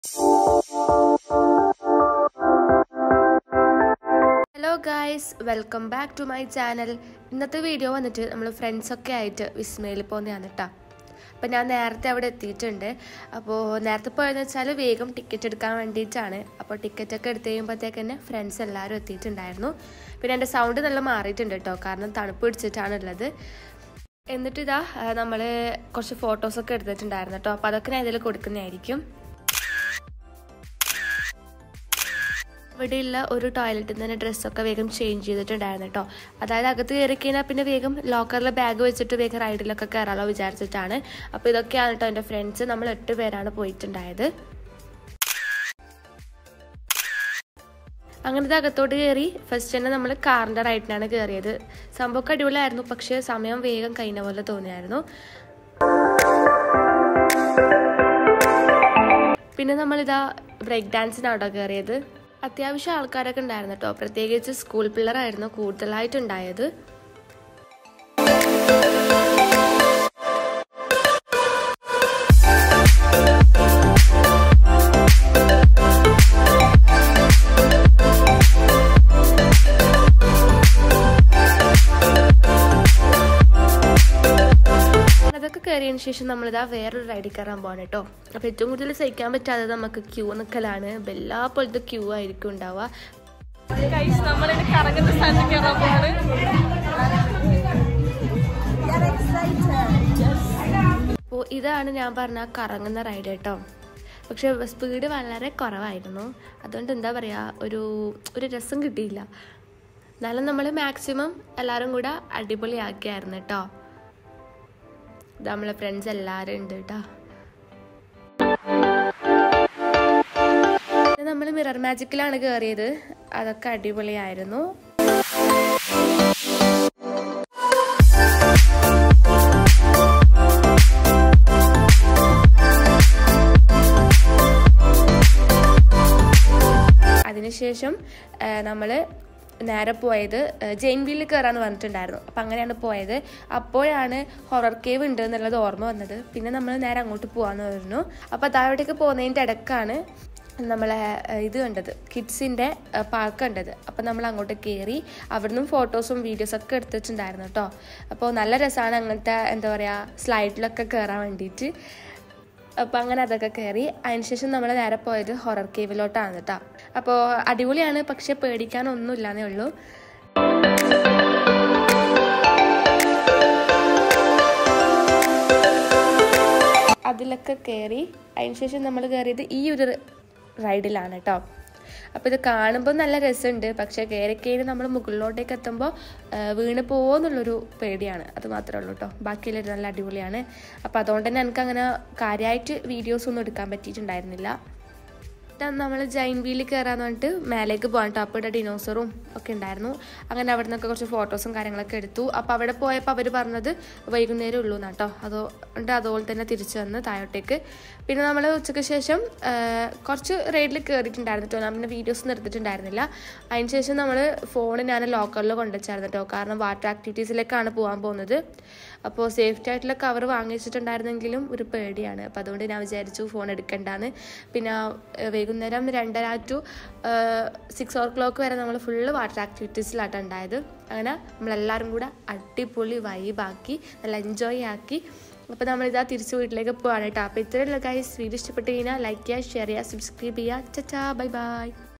hello guys welcome back to my channel ഇന്നത്തെ video വന്നിട്ട് നമ്മൾ ഫ്രണ്ട്സൊക്കെ ആയിട്ട് വിസ്മയിൽ പോകുന്നതാണ് കേട്ടോ അപ്പോൾ ഞാൻ നേരത്തെ അവിടെ എത്തിയിട്ടുണ്ട് അപ്പോൾ നേരത്തെ പോയതെന്ന് വെച്ചാൽ വേഗം ടിക്കറ്റ് എടുക്കാൻ വേണ്ടിയിട്ടാണ് അപ്പോൾ ടിക്കറ്റ് ഒക്കെ എടുത്ത് കഴിയുമ്പോഴത്തേക്ക് തന്നെ ഫ്രണ്ട്സ് എല്ലാവരും എത്തിയിട്ടുണ്ടായിരുന്നു പിന്നെ എൻ്റെ സൗണ്ട് നല്ല മാറിയിട്ടുണ്ട് കേട്ടോ കാരണം തണുപ്പ് പിടിച്ചിട്ടാണ് ഉള്ളത് എന്നിട്ട് ഇതാ നമ്മൾ കുറച്ച് ഫോട്ടോസൊക്കെ എടുത്തിട്ടുണ്ടായിരുന്നു കേട്ടോ അപ്പോൾ അതൊക്കെ ഞാൻ ഇതിൽ കൊടുക്കുന്നതായിരിക്കും ഇവിടെയുള്ള ഒരു ടോയ്ലറ്റിൽ നിന്ന് തന്നെ ഡ്രസ്സൊക്കെ വേഗം ചേഞ്ച് ചെയ്തിട്ടുണ്ടായിരുന്നു കേട്ടോ അതായത് അകത്ത് കയറി കഴിഞ്ഞാൽ പിന്നെ വേഗം ലോക്കറിൽ ബാഗ് വെച്ചിട്ട് വേഗം റൈഡിലൊക്കെ കയറാമല്ലോ വിചാരിച്ചിട്ടാണ് അപ്പോൾ ഇതൊക്കെയാണ് കേട്ടോ എൻ്റെ ഫ്രണ്ട്സ് നമ്മൾ എട്ട് പേരാണ് പോയിട്ടുണ്ടായത് അങ്ങനത്തെ അകത്തോട്ട് കയറി ഫസ്റ്റ് തന്നെ നമ്മൾ കാറിൻ്റെ റൈഡിനാണ് കയറിയത് സംഭവമൊക്കെ അടിപൊളിയായിരുന്നു പക്ഷേ സമയം വേഗം കഴിഞ്ഞ പോലെ തോന്നിയായിരുന്നു പിന്നെ നമ്മളിതാ ബ്രേക്ക് ഡാൻസിനാട്ടോ കയറിയത് അത്യാവശ്യം ആൾക്കാരൊക്കെ ഉണ്ടായിരുന്നു കേട്ടോ പ്രത്യേകിച്ച് സ്കൂൾ പിള്ളേരായിരുന്നു കൂടുതലായിട്ടുണ്ടായത് അതൊക്കെ കയറിയതിന് ശേഷം നമ്മളിതാ വേറൊരു റൈഡിൽ കയറാൻ പോകണം കേട്ടോ അപ്പോൾ ഏറ്റവും കൂടുതൽ സഹിക്കാൻ പറ്റാത്തത് നമുക്ക് ക്യൂ നിൽക്കലാണ് എല്ലാ പോലത്തെ ക്യൂ ആയിരിക്കും ഉണ്ടാവുക നമ്മളിനി കറങ്ങുന്ന സ്ഥലത്ത് കയറാൻ പോവാണ് അപ്പോൾ ഇതാണ് ഞാൻ പറഞ്ഞ കറങ്ങുന്ന റൈഡ് കേട്ടോ പക്ഷെ സ്പീഡ് വളരെ കുറവായിരുന്നു അതുകൊണ്ട് എന്താ പറയുക ഒരു ഒരു രസം കിട്ടിയില്ല എന്നാലും നമ്മൾ മാക്സിമം എല്ലാവരും കൂടെ അടിപൊളിയാക്കിയായിരുന്നു കേട്ടോ നമ്മളെ ഫ്രണ്ട്സ് എല്ലാവരും ഉണ്ട് കേട്ടോ നമ്മൾ മിറർ മാജിക്കിലാണ് കയറിയത് അതൊക്കെ അടിപൊളിയായിരുന്നു അതിനുശേഷം നമ്മൾ നേരെ പോയത് ജെയിൻ വീലിൽ കയറാന്ന് പറഞ്ഞിട്ടുണ്ടായിരുന്നു അപ്പം അങ്ങനെയാണ് പോയത് അപ്പോഴാണ് ഹൊറർ കേവ് ഉണ്ട് എന്നുള്ളത് ഓർമ്മ വന്നത് പിന്നെ നമ്മൾ നേരെ അങ്ങോട്ട് പോകാമെന്ന് പറഞ്ഞു അപ്പോൾ താഴോട്ടേക്ക് പോകുന്നതിൻ്റെ ഇടക്കാണ് നമ്മളെ ഇത് കണ്ടത് കിഡ്സിൻ്റെ പാർക്ക് കണ്ടത് അപ്പോൾ നമ്മൾ അങ്ങോട്ട് കയറി അവിടുന്ന് ഫോട്ടോസും വീഡിയോസൊക്കെ എടുത്തിട്ടുണ്ടായിരുന്നു കേട്ടോ അപ്പോൾ നല്ല രസമാണ് അങ്ങനത്തെ എന്താ പറയുക സ്ലൈഡിലൊക്കെ കയറാൻ വേണ്ടിയിട്ട് അപ്പോൾ അങ്ങനെ അതൊക്കെ കയറി അതിനുശേഷം നമ്മൾ നേരെ പോയത് ഹൊറർ കേവിലോട്ടാണ് കേട്ടോ അപ്പോൾ അടിപൊളിയാണ് പക്ഷെ പേടിക്കാനൊന്നുമില്ലാന്നേ ഉള്ളൂ അതിലൊക്കെ കയറി അതിനുശേഷം നമ്മൾ കയറിയത് ഈ ഒരു റൈഡിലാണ് കേട്ടോ അപ്പോൾ ഇത് കാണുമ്പോൾ നല്ല രസമുണ്ട് പക്ഷേ കയറി കയറി നമ്മൾ മുകളിലോട്ടേക്ക് എത്തുമ്പോൾ വീണ് പോകുമെന്നുള്ളൊരു പേടിയാണ് അത് മാത്രമേ ഉള്ളൂ കേട്ടോ ബാക്കിയുള്ളത് നല്ല അടിപൊളിയാണ് അപ്പോൾ അതുകൊണ്ട് തന്നെ എനിക്ക് അങ്ങനെ കാര്യമായിട്ട് വീഡിയോസ് ഒന്നും എടുക്കാൻ പറ്റിയിട്ടുണ്ടായിരുന്നില്ല നമ്മൾ ജൈൻ വീലിൽ കയറാന്ന് പറഞ്ഞിട്ട് മേലേക്ക് പോകാൻ കേട്ടോ അപ്പോൾ ഇവിടെ ഡിനോസറും ഒക്കെ ഉണ്ടായിരുന്നു അങ്ങനെ അവിടെ നിന്നൊക്കെ കുറച്ച് ഫോട്ടോസും കാര്യങ്ങളൊക്കെ എടുത്തു അപ്പോൾ അവിടെ പോയപ്പോൾ അവർ പറഞ്ഞത് വൈകുന്നേരം ഉള്ളൂ എന്നാട്ടോ അതുകൊണ്ട് അതുപോലെ തന്നെ തിരിച്ചു വന്ന് താഴോട്ടേക്ക് പിന്നെ നമ്മൾ ഉച്ചയ്ക്ക് ശേഷം കുറച്ച് റൈഡിൽ കയറിയിട്ടുണ്ടായിരുന്നു കേട്ടോ ഞാൻ പിന്നെ വീഡിയോസ് നിർത്തിയിട്ടുണ്ടായിരുന്നില്ല അതിന് ശേഷം നമ്മൾ ഫോൺ ഞാൻ ലോക്കറിൽ കൊണ്ടുവച്ചായിരുന്നു കേട്ടോ കാരണം വാട്ടർ ആക്ടിവിറ്റീസിലേക്കാണ് പോകാൻ പോകുന്നത് അപ്പോൾ സേഫ്റ്റി ആയിട്ടുള്ള കവർ വാങ്ങിച്ചിട്ടുണ്ടായിരുന്നെങ്കിലും ഒരു പേടിയാണ് അപ്പോൾ അതുകൊണ്ട് ഞാൻ വിചാരിച്ചു ഫോൺ എടുക്കണ്ടാന്ന് പിന്നെ വൈകുന്നേരം രണ്ടര ടു സിക്സ് ഓ ക്ലോക്ക് വരെ നമ്മൾ ഫുള്ള് വാട്ടർ ആക്ടിവിറ്റീസിലാട്ടോ ഉണ്ടായത് അങ്ങനെ നമ്മളെല്ലാവരും കൂടെ അടിപൊളി വൈബാക്കി നല്ല എൻജോയ് ആക്കി അപ്പോൾ നമ്മളിതാ തിരിച്ച് വീട്ടിലേക്ക് പോവാണ് കേട്ടോ അപ്പോൾ ഇത്രയുള്ള ഗൈസ് വീഡിയോ ഇഷ്ടപ്പെട്ട് കഴിഞ്ഞാൽ ലൈക്ക് ചെയ്യുക ഷെയർ ചെയ്യുക സബ്സ്ക്രൈബ് ചെയ്യുക ചച്ചാ ബൈ ബൈ